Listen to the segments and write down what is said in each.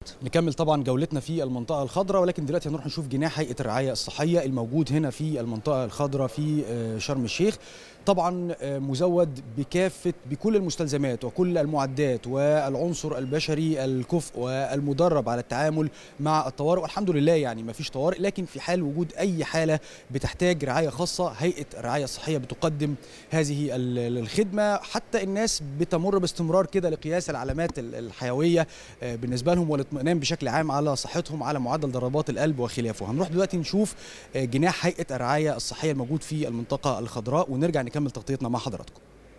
نكمل طبعا جولتنا في المنطقة الخضراء ولكن دلوقتي هنروح نشوف جناح هيئة الرعاية الصحية الموجود هنا في المنطقة الخضراء في شرم الشيخ طبعا مزود بكافة بكل المستلزمات وكل المعدات والعنصر البشري الكفء والمدرب على التعامل مع الطوارئ والحمد لله يعني ما فيش طوارئ لكن في حال وجود أي حالة بتحتاج رعاية خاصة هيئة الرعاية الصحية بتقدم هذه الخدمة حتى الناس بتمر باستمرار كده لقياس العلامات الحيوية بالنسبة لهم والاطمئنان بشكل عام على صحتهم على معدل ضربات القلب وخلافه هنروح دلوقتي نشوف جناح هيئة الرعاية الصحية الموجود في المنطقة الخضراء ونرجع نكمل تغطيتنا مع حضراتكم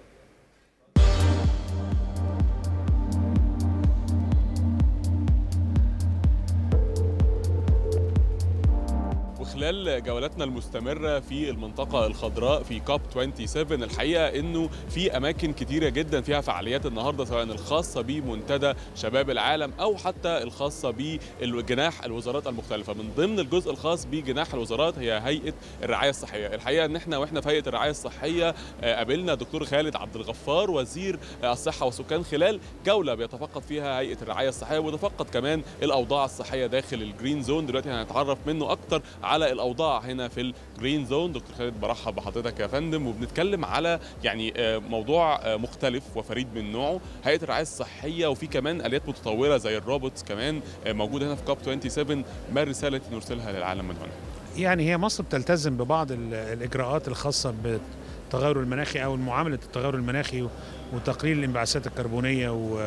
خلال جولاتنا المستمرة في المنطقة الخضراء في كوب 27 الحقيقة انه في اماكن كتيرة جدا فيها فعاليات النهاردة سواء الخاصة بمنتدى شباب العالم او حتى الخاصة بجناح الوزارات المختلفة من ضمن الجزء الخاص بجناح الوزارات هي هيئة الرعاية الصحية الحقيقة ان احنا واحنا في هيئة الرعاية الصحية قابلنا دكتور خالد عبد الغفار وزير الصحة والسكان خلال جولة بيتفقد فيها هيئة الرعاية الصحية وتفقد كمان الاوضاع الصحية داخل الجرين زون دلوقتي هنتعرف منه اكتر على الاوضاع هنا في الجرين زون دكتور خالد برحب بحضرتك يا فندم وبنتكلم على يعني موضوع مختلف وفريد من نوعه هيئه الرعايه الصحيه وفي كمان اليات متطوره زي الروبوتس كمان موجوده هنا في كوب 27 ما الرساله التي نرسلها للعالم من هنا يعني هي مصر بتلتزم ببعض الاجراءات الخاصه بالتغير المناخي او معامله التغير المناخي وتقليل الانبعاثات الكربونيه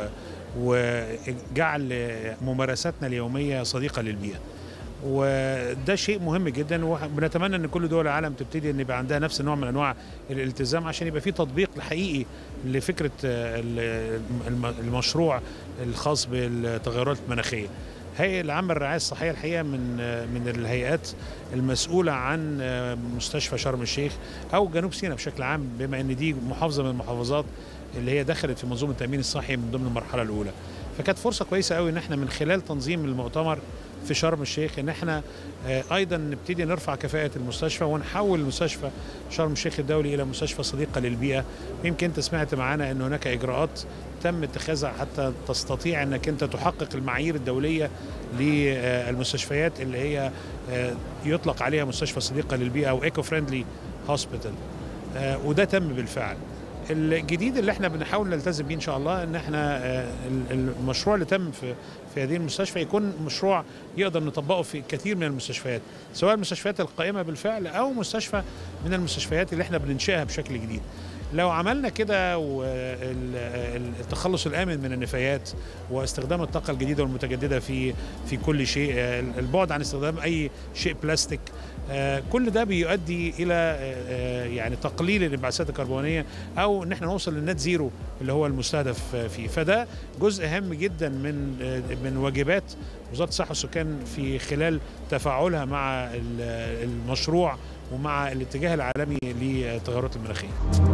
وجعل ممارساتنا اليوميه صديقه للبيئه وده شيء مهم جدا وبنتمنى ان كل دول العالم تبتدي ان يبقى عندها نفس النوع من انواع الالتزام عشان يبقى في تطبيق حقيقي لفكره المشروع الخاص بالتغيرات المناخيه. هيئه العامه للرعايه الصحيه الحقيقه من من الهيئات المسؤوله عن مستشفى شرم الشيخ او جنوب سيناء بشكل عام بما ان دي محافظه من المحافظات اللي هي دخلت في منظومه التامين الصحي من ضمن المرحله الاولى. فكانت فرصه كويسه قوي ان احنا من خلال تنظيم المؤتمر في شرم الشيخ ان احنا ايضا نبتدي نرفع كفاءه المستشفى ونحول مستشفى شرم الشيخ الدولي الى مستشفى صديقه للبيئه يمكن انت سمعت معانا ان هناك اجراءات تم اتخاذها حتى تستطيع انك انت تحقق المعايير الدوليه للمستشفيات اللي هي يطلق عليها مستشفى صديقه للبيئه او ايكو فريندلي هوسبيتال وده تم بالفعل الجديد اللي احنا بنحاول نلتزم بيه ان شاء الله ان احنا المشروع اللي تم في في هذه المستشفى يكون مشروع يقدر نطبقه في كثير من المستشفيات سواء المستشفيات القائمه بالفعل او مستشفى من المستشفيات اللي احنا بننشئها بشكل جديد لو عملنا كده والتخلص الامن من النفايات واستخدام الطاقه الجديده والمتجدده في في كل شيء البعد عن استخدام اي شيء بلاستيك كل ده بيؤدي الى يعني تقليل الانبعاثات الكربونيه او ان احنا نوصل للنت زيرو اللي هو المستهدف فيه فده جزء هام جدا من من واجبات وزاره الصحه والسكان في خلال تفاعلها مع المشروع ومع الاتجاه العالمي للتغيرات المناخيه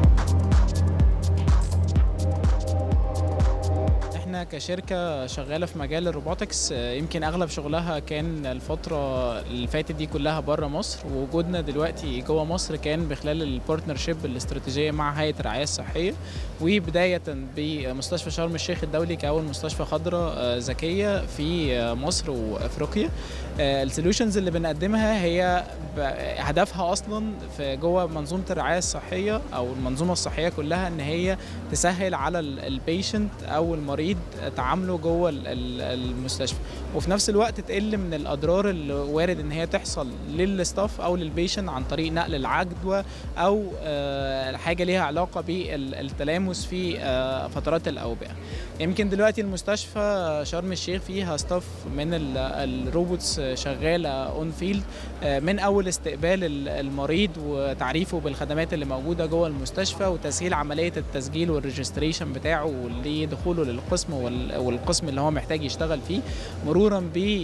احنا كشركه شغاله في مجال الروبوتكس يمكن اغلب شغلها كان الفتره اللي فاتت دي كلها بره مصر ووجودنا دلوقتي جوه مصر كان بخلال البارتنرشيب الاستراتيجيه مع هيئه الرعايه الصحيه وبدايه بمستشفى شرم الشيخ الدولي كاول مستشفى خضراء ذكيه في مصر وافريقيا السوليوشنز اللي بنقدمها هي هدفها اصلا في جوه منظومه الرعايه الصحيه او المنظومه الصحيه كلها ان هي تسهل على البيشنت او المريض تعامله جوه المستشفى وفي نفس الوقت تقل من الاضرار اللي وارد ان هي تحصل للستاف او للبيشنت عن طريق نقل العدوى او حاجه ليها علاقه بالتلامس في فترات الاوبئه يمكن دلوقتي المستشفى شرم الشيخ فيها ستاف من الروبوتس شغاله اون فيلد من اول استقبال المريض وتعريفه بالخدمات اللي موجوده جوه المستشفى وتسهيل عمليه التسجيل والريجستريشن بتاعه لدخوله للقسم والقسم اللي هو محتاج يشتغل فيه مرورا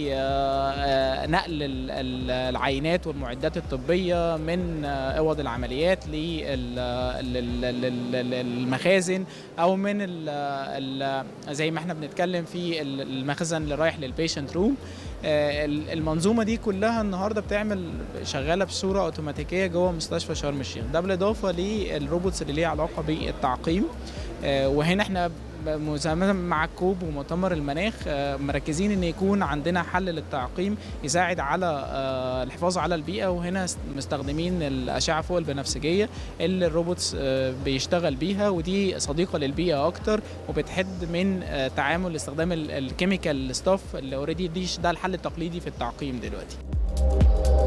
بنقل العينات والمعدات الطبيه من اوض العمليات للمخازن او من زي ما احنا بنتكلم في المخزن اللي رايح للبيشنت روم المنظومه دي كلها النهارده بتعمل شغاله بصوره اوتوماتيكيه جوه مستشفى شرم الشيخ ده بالاضافه للروبوتس اللي ليها علاقه بالتعقيم وهنا احنا مزامنة مع الكوب ومؤتمر المناخ آه، مركزين ان يكون عندنا حل للتعقيم يساعد على آه، الحفاظ على البيئه وهنا است- مستخدمين الاشعه فوق البنفسجيه اللي الروبوتس آه، بيشتغل بيها ودي صديقه للبيئه اكتر وبتحد من آه، تعامل استخدام ال- الكيميكال ستاف اللي اوريدي دي ده الحل التقليدي في التعقيم دلوقتي